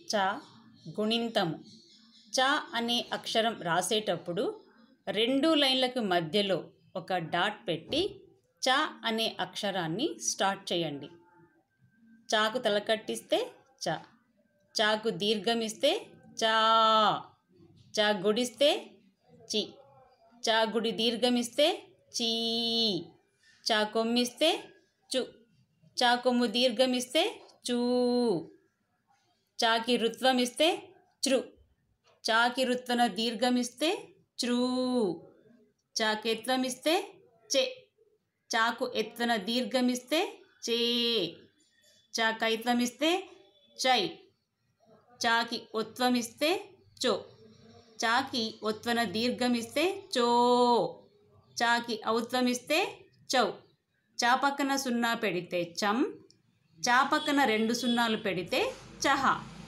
చ గుణింతము చ అనే అక్షరం రాసేటప్పుడు రెండు లైన్లకు మధ్యలో ఒక డాట్ పెట్టి చ అనే అక్షరాన్ని స్టార్ట్ చేయండి చాకు తలకట్టిస్తే చ చాకు దీర్ఘమిస్తే చా చా గుడిస్తే చి చా గుడి దీర్ఘమిస్తే చీ చా కొమ్మిస్తే చు చా కొమ్ము దీర్ఘమిస్తే చూ చాకి రుత్వమిస్తే చ్రు చాకి రుత్వన దీర్ఘమిస్తే చ్రూ చాకెత్వమిస్తే చె చాకు ఎత్వన దీర్ఘమిస్తే చే చాకైత్వమిస్తే చై చాకి ఒత్వమిస్తే చో చాకి ఒత్వన దీర్ఘమిస్తే చో చాకి ఔత్వమిస్తే చౌ చా పక్కన సున్నా పెడితే చం చా పక్కన రెండు సున్నాలు పెడితే చహ